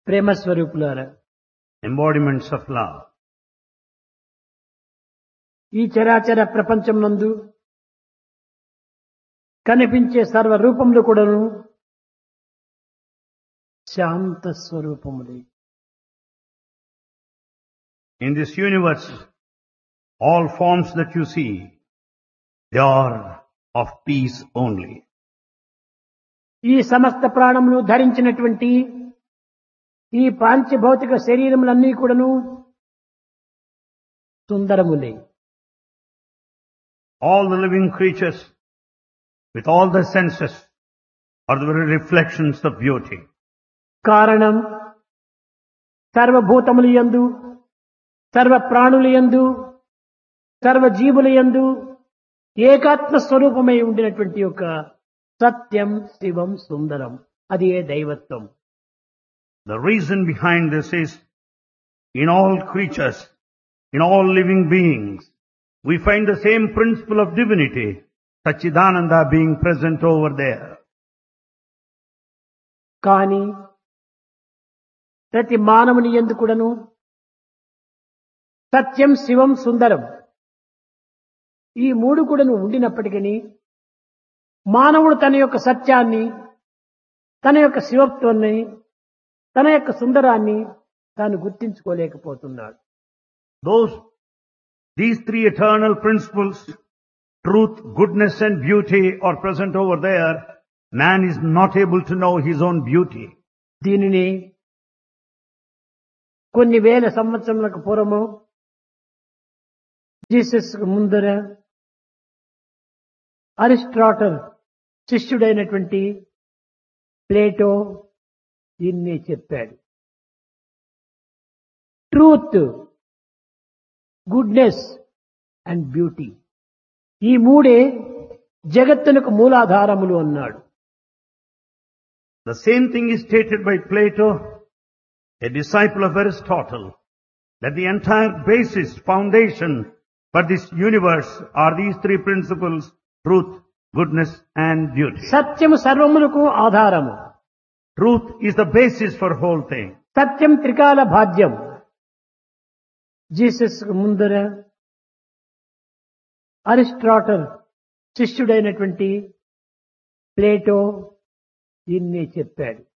ప్రేమ స్వరూపులారా embodiments of love. ఈ చరాచర ప్రపంచం నందు కనిపించే సర్వ రూపములు కూడాను శాంత స్వరూపములే In this universe, all forms that you see, they are of peace only. ఈ సమస్త ప్రాణములు ధరించినటువంటి ఈ పాంచభౌతిక శరీరములన్నీ కూడాను సుందరములే All the living creatures, with all the senses, are the very reflections of beauty. కారణం సర్వభూతములు యందు సర్వ ప్రాణుల యందు సర్వ జీవుల యందు ఏకాత్మ స్వరూపమై ఉండినటువంటి యొక్క సత్యం శివం సుందరం అది ఏ దైవత్వం The reason behind this is, in all creatures, in all living beings, we find the same principle of divinity, Sachidananda being present over there. కానీ ప్రతి మానవుని ఎందు కూడాను సత్యం శివం సుందరం ఈ మూడు కూడాను ఉండినప్పటికీ మానవుడు తన యొక్క సత్యాన్ని తన యొక్క శివత్వాన్ని తన యొక్క సుందరాన్ని తాను గుర్తించుకోలేకపోతున్నాడు Those, these three eternal principles, truth, goodness and beauty are present over there. Man is not able to know his own beauty. దీనిని కొన్ని వేల సంవత్సరములకు పూర్వము జీసస్ ముందర అరిస్ట్రాటల్ శిష్యుడైనటువంటి ప్లేటో దీన్ని చెప్పాడు ట్రూత్ గుడ్నెస్ అండ్ బ్యూటీ ఈ మూడే జగత్తునకు మూలాధారములు అన్నాడు The same thing is stated by Plato, a disciple of Aristotle, that the entire basis, foundation for this universe are these three principles, truth, goodness and beauty. సత్యము సర్వములకు ఆధారము Truth is the basis for whole thing. సత్యం త్రికాల భాద్యం Jesus ముందర అరిస్ట్రాటల్ శిష్యుడైనటువంటి Plato దీన్ని చెప్పాడు